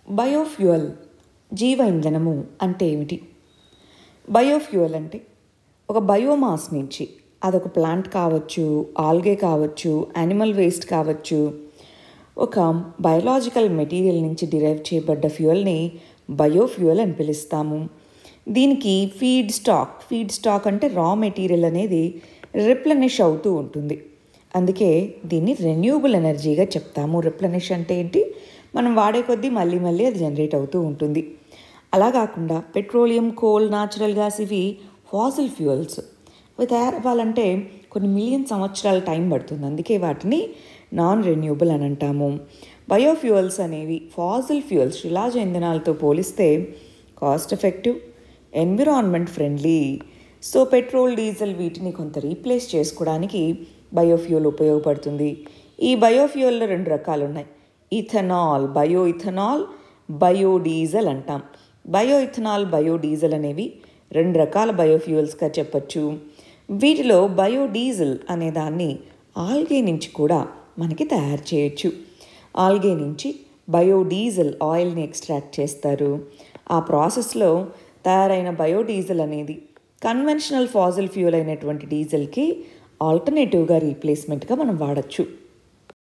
biofuel జీవ ఇంధనము అంటే ఏమిటి బయోఫ్యూయల్ అంటే ఒక బయోమాస్ నుంచి అదొక ప్లాంట్ కావచ్చు ఆల్గే కావచ్చు యానిమల్ వేస్ట్ కావచ్చు ఒక బయలాజికల్ మెటీరియల్ నుంచి డిరైవ్ చేయబడ్డ ఫ్యూయల్ని బయోఫ్యూయల్ అని పిలుస్తాము దీనికి ఫీడ్ స్టాక్ ఫీడ్ స్టాక్ అంటే రా మెటీరియల్ అనేది రిప్లనిష్ అవుతూ ఉంటుంది అందుకే దీన్ని రెన్యూబుల్ ఎనర్జీగా చెప్తాము రిప్లనిష్ అంటే ఏంటి మనం వాడే కొద్దీ మళ్ళీ మళ్ళీ అది జనరేట్ అవుతూ ఉంటుంది అలా కాకుండా పెట్రోలియం కోల్ న్యాచురల్ గ్యాస్ ఇవి ఫాసిల్ ఫ్యూయల్స్ అవి తయారవ్వాలంటే కొన్ని మిలియన్ సంవత్సరాల టైం పడుతుంది అందుకే వాటిని నాన్ రెన్యూబుల్ అని అంటాము బయోఫ్యూయల్స్ అనేవి ఫాసిల్ ఫ్యూయల్స్ శిలాజ ఇంధనాలతో పోలిస్తే cost effective environment friendly so petrol diesel వీటిని కొంత రీప్లేస్ చేసుకోవడానికి బయోఫ్యూయల్ ఉపయోగపడుతుంది ఈ బయోఫ్యూయల్లో రెండు రకాలు ఉన్నాయి ఇథనాల్ బయో ఇథనాల్ బయోడీజల్ అంటాం బయో ఇథనాల్ బయోడీజల్ అనేవి రెండు రకాల బయోఫ్యూయల్స్గా చెప్పచ్చు వీటిలో బయోడీజిల్ అనే దాన్ని ఆల్గే నుంచి కూడా మనకి తయారు చేయొచ్చు ఆల్గే నుంచి బయోడీజిల్ ఆయిల్ని ఎక్స్ట్రాక్ట్ చేస్తారు ఆ ప్రాసెస్లో తయారైన బయోడీజిల్ అనేది కన్వెన్షనల్ ఫాజిల్ ఫ్యూయల్ అయినటువంటి డీజిల్కి ఆల్టర్నేటివ్గా రీప్లేస్మెంట్గా మనం వాడచ్చు